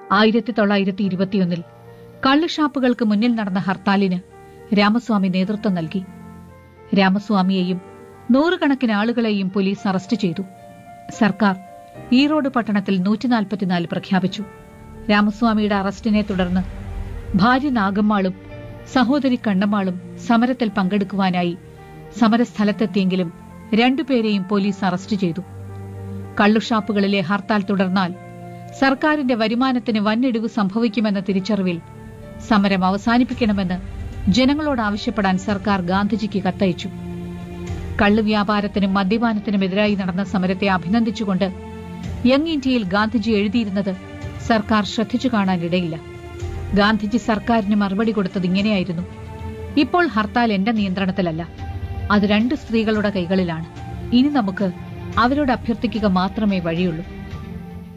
ആയിരത്തി തൊള്ളായിരത്തി ഇരുപത്തിയൊന്നിൽ കള്ളുഷാപ്പുകൾക്ക് മുന്നിൽ നടന്ന ഹർത്താലിന് രാമസ്വാമി നേതൃത്വം നൽകി രാമസ്വാമിയെയും നൂറുകണക്കിന് ആളുകളെയും പോലീസ് അറസ്റ്റ് ചെയ്തു സർക്കാർ ഈറോഡ് പട്ടണത്തിൽ നൂറ്റിനാൽപ്പത്തിനാല് പ്രഖ്യാപിച്ചു രാമസ്വാമിയുടെ അറസ്റ്റിനെ തുടർന്ന് ഭാര്യ നാഗമ്മാളും സഹോദരി കണ്ണമ്മാളും സമരത്തിൽ പങ്കെടുക്കുവാനായി സമരസ്ഥലത്തെത്തിയെങ്കിലും രണ്ടുപേരെയും പോലീസ് അറസ്റ്റ് ചെയ്തു കള്ളുഷാപ്പുകളിലെ ഹർത്താൽ തുടർന്നാൽ സർക്കാരിന്റെ വരുമാനത്തിന് വന്നിടിവ് സംഭവിക്കുമെന്ന തിരിച്ചറിവിൽ സമരം അവസാനിപ്പിക്കണമെന്ന് ജനങ്ങളോട് ആവശ്യപ്പെടാൻ സർക്കാർ ഗാന്ധിജിക്ക് കത്തയച്ചു കള്ളു വ്യാപാരത്തിനും മദ്യപാനത്തിനും എതിരായി നടന്ന സമരത്തെ അഭിനന്ദിച്ചുകൊണ്ട് യങ് ഇന്ത്യയിൽ ഗാന്ധിജി എഴുതിയിരുന്നത് സർക്കാർ ശ്രദ്ധിച്ചു കാണാനിടയില്ല ഗാന്ധിജി സർക്കാരിന് മറുപടി കൊടുത്തത് ഇങ്ങനെയായിരുന്നു ഇപ്പോൾ ഹർത്താൽ എന്റെ നിയന്ത്രണത്തിലല്ല അത് രണ്ട് സ്ത്രീകളുടെ കൈകളിലാണ് ഇനി നമുക്ക് അവരോട് അഭ്യർത്ഥിക്കുക മാത്രമേ വഴിയുള്ളൂ